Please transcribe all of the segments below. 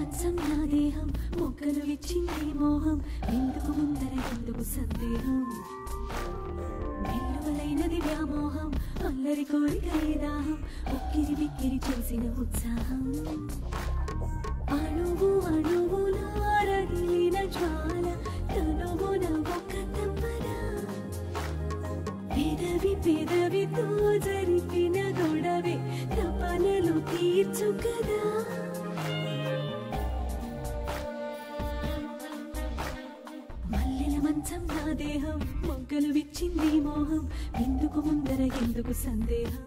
మంచం నా దేహం మొక్కలు ఇచ్చింది మోహం ఎందుకు ముందర ఎందుకు సందేహం వెల్లువలైనది వ్యామోహం అల్లరి కోరిక దాహం ఉక్కిరి బిక్కిరి చేసిన ఉత్సాహం అణువు అణువులా రగిలిన జ్వాల తనువున ఒక తమ్మన పెదవి పెదవితో జరిపిన గొడవే తపనలు తీర్చు కదా మల్లెల మంచం నా దేహం మొగ్గలు విచ్చింది మోహం ఎందుకు ముందర ఎందుకు సందేహం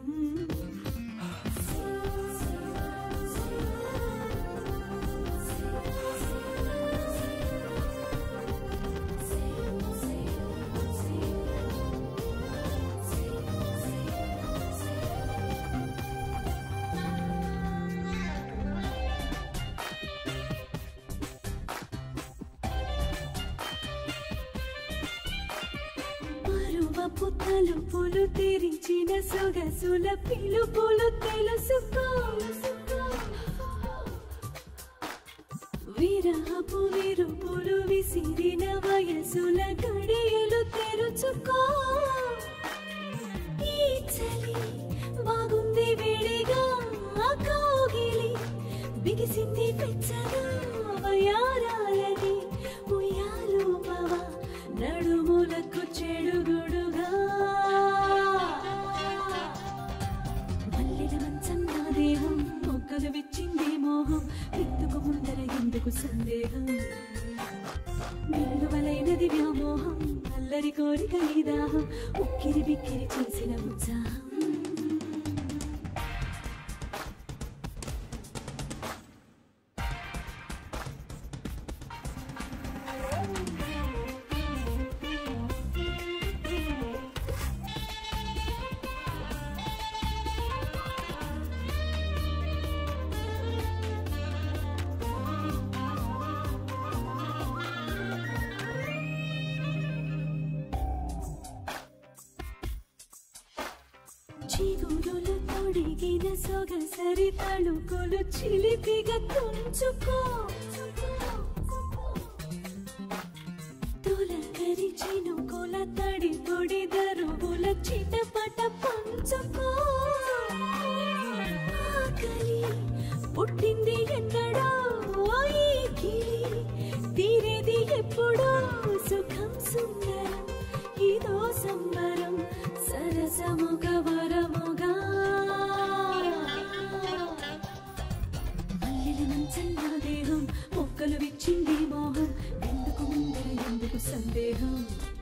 పరువపు తలుపులు తెరిచిన సొగసుల పిలుపులు తెలుసుకో విరహపు విరుపులు విసిరిన వయసుల గడియలు తెరుచుకో ఈ చలి బాగుంది వేడిగా ఆ కౌగిలి బిగిసింది పెచ్చగా వయారాలని ఉయ్యాలు పవ నడుములకు చెడుగుడుగా మల్లెల మంచం నా దేహం మొక్కలు విచ్చింది మోహం ఎందుకు ముందర ఎందుకు సందేహం వెల్లువలైనది వ్యామోహం అల్లరి కోరిక ఈ దాహం ఉక్కిరి బిక్కిరి చేసిన ఉత్సాహం చిగురులు తొడిగిన సొగసరి తళుకులు చిలిపిగా తుంచుకో తొలకరి చినుకుల తడి పొడి దరువుల చిటపట పంచుకో ఆకలి పుట్టింది ఎన్నడో ఈ గిలి తీరేది ఎప్పుడో సుఖం సుందరం ఇదో సంబరం సరసముగ వరముగా మల్లెల మంచం నా దేహం మొక్కలు విచ్చింది మోహం ఎందుకు ముందర ఎందుకు సందేహం